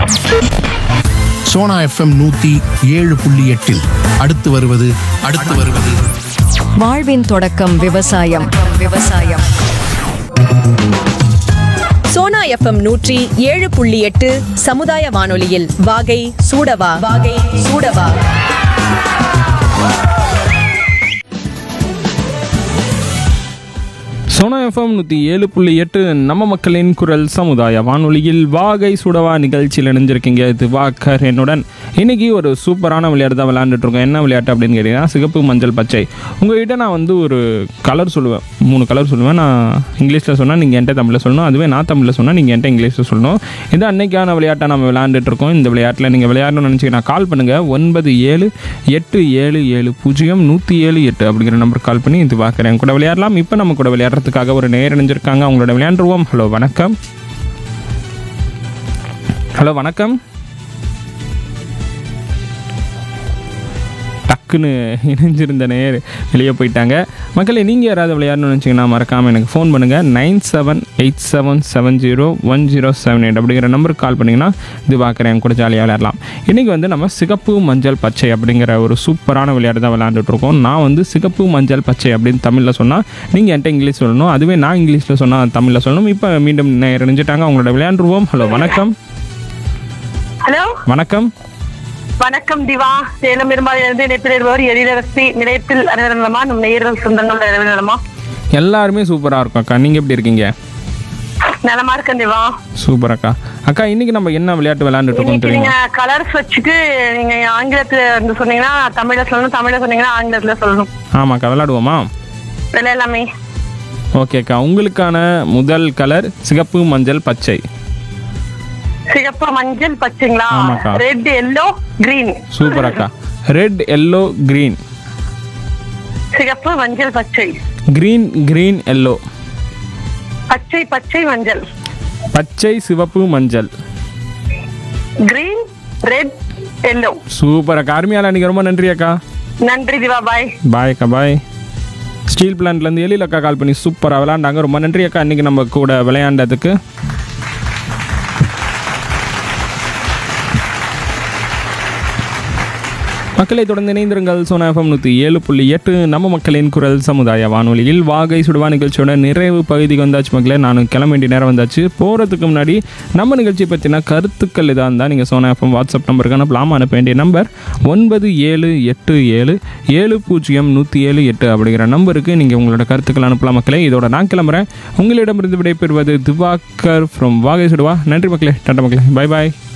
Sona FM நூத்தி ஏழு புள்ளி எட்டில் அடுத்து வருவது அடுத்து வருவது வாழ்வின் தொடக்கம் விவசாயம் விவசாயம் சோனா எஃப்எம் நூற்றி ஏழு புள்ளி எட்டு சமுதாய வானொலியில் வாகை சூடவா வாகை சூடவா சோனா எஃப்எம் நூற்றி ஏழு புள்ளி எட்டு நம்ம மக்களின் குரல் சமுதாய வானொலியில் வாகை சுடவா நிகழ்ச்சியில் இணைஞ்சிருக்கீங்க திவாகர் என்னுடன் இன்னைக்கு ஒரு சூப்பரான விளையாட்டு தான் விளையாண்டுட்டு இருக்கோம் என்ன விளையாட்டு அப்படின்னு கேட்டிங்கன்னா சிகப்பு மஞ்சள் பச்சை உங்ககிட்ட நான் வந்து ஒரு கலர் சொல்லுவேன் மூணு கலர் சொல்லுவேன் நான் இங்கிலீஷில் சொன்னால் நீங்கள் என்கிட்ட தமிழில் சொல்லணும் அதுவே நான் தமிழில் சொன்னால் நீங்கள் என்கிட்ட இங்கிலீஷில் சொல்லணும் இது அன்னைக்கான விளையாட்டை நம்ம விளையாண்டுட்டு இருக்கோம் இந்த விளையாட்டில் நீங்கள் விளையாடணும்னு நினச்சிங்கன்னா கால் பண்ணுங்கள் ஒன்பது ஏழு எட்டு ஏழு ஏழு பூஜ்ஜியம் நூற்றி ஏழு எட்டு அப்படிங்கிற நம்பருக்கு கால் பண்ணி இது பார்க்குறேன் கூட விளையாடலாம் இப்போ நம்ம கூட விளையாடுறதுக்காக ஒரு நேர் இணைஞ்சிருக்காங்க அவங்களோட விளையாண்டுருவோம் ஹலோ வணக்கம் ஹலோ வணக்கம் டக்குன்னு இணைஞ்சிருந்த நேர் வெளியே போயிட்டாங்க மக்களே நீங்கள் யாராவது விளையாடணும்னு நினச்சிங்கன்னா மறக்காமல் எனக்கு ஃபோன் பண்ணுங்கள் nine seven eight seven seven zero one zero seven eight அப்படிங்கிற நம்பருக்கு கால் பண்ணிங்கன்னா இது பார்க்குறேன் என் கூட ஜாலியாக விளையாடலாம் இன்றைக்கி வந்து நம்ம சிகப்பு மஞ்சள் பச்சை அப்படிங்கிற ஒரு சூப்பரான விளையாட்டு தான் விளையாண்டுட்டு இருக்கோம் நான் வந்து சிகப்பு மஞ்சள் பச்சை அப்படின்னு தமிழில் சொன்னால் நீங்கள் என்கிட்ட இங்கிலீஷ் சொல்லணும் அதுவே நான் இங்கிலீஷில் சொன்னால் தமிழில் சொல்லணும் இப்போ மீண்டும் நேர் இணைஞ்சிட்டாங்க அவங்களோட விளையாண்டுருவோம் ஹலோ வணக்கம் ஹலோ வணக்கம் வணக்கம் திவா சேலம் பெரும்பாலிலிருந்து இணைப்பில் இருப்பவர் எழிலரசி நிலையத்தில் அறிவிடலாமா நம் நேயர்கள் சொந்தங்கள் அறிவிடலாமா எல்லாருமே சூப்பராக இருக்கும் அக்கா நீங்கள் எப்படி இருக்கீங்க நலமா இருக்கேன் திவா சூப்பர் அக்கா அக்கா இன்னைக்கு நம்ம என்ன விளையாட்டு விளையாண்டுட்டு இருக்கோம் இன்னைக்கு நீங்க தெரியுமா கலர்ஸ் வச்சுட்டு நீங்க ஆங்கிலத்துல இருந்து சொன்னீங்கன்னா தமிழ்ல சொல்லணும் தமிழ்ல சொன்னீங்கன்னா ஆங்கிலத்துல சொல்லணும் ஆமாக்கா விளையாடுவோமா விளையாடலாமே ஓகே அக்கா உங்களுக்கான முதல் கலர் சிகப்பு மஞ்சள் பச்சை சிகப்பு மஞ்சள் பச்சைங்களா ஆமாக்கா. ரெட் எல்லோ கிரீன் சூப்பர் அக்கா ரெட் எல்லோ green சிகப்பு மஞ்சள் பச்சை green green எல்லோ பச்சை பச்சை மஞ்சள் பச்சை சிவப்பு மஞ்சள் கிரீன் ரெட் எல்லோ சூப்பர் அக்கா அருமையால நீங்கள் ரொம்ப நன்றி அக்கா நன்றி திவா பாய் பாய் அக்கா பாய் ஸ்டீல் பிளான்ட்லேருந்து எழில் அக்கா கால் பண்ணி சூப்பராக விளையாண்டாங்க ரொம்ப நன்றி அக்கா இன்றைக்கி நம்ம கூட விளையாண்டதுக்கு மக்களை தொடர்ந்து இணைந்திருங்கள் சோனா எஃப்எம் நூற்றி ஏழு புள்ளி எட்டு நம்ம மக்களின் குரல் சமுதாய வானொலியில் வாகை சுடுவா நிகழ்ச்சியோட நிறைவு பகுதிக்கு வந்தாச்சு மக்களே நான் கிளம்ப வேண்டிய நேரம் வந்தாச்சு போகிறதுக்கு முன்னாடி நம்ம நிகழ்ச்சி பற்றின கருத்துக்கள் இதாக இருந்தால் நீங்கள் சோனா எஃப்எம் வாட்ஸ்அப் நம்பருக்கு அனுப்பலாம் அனுப்ப வேண்டிய நம்பர் ஒன்பது ஏழு எட்டு ஏழு ஏழு பூஜ்ஜியம் நூற்றி ஏழு எட்டு அப்படிங்கிற நம்பருக்கு நீங்கள் உங்களோட கருத்துக்கள் அனுப்பலாம் மக்களே இதோட நான் கிளம்புறேன் உங்களிடமிருந்து விடைபெறுவது திவாகர் ஃப்ரம் வாகை சுடுவா நன்றி மக்களே டாட்டா மக்களே பை பாய்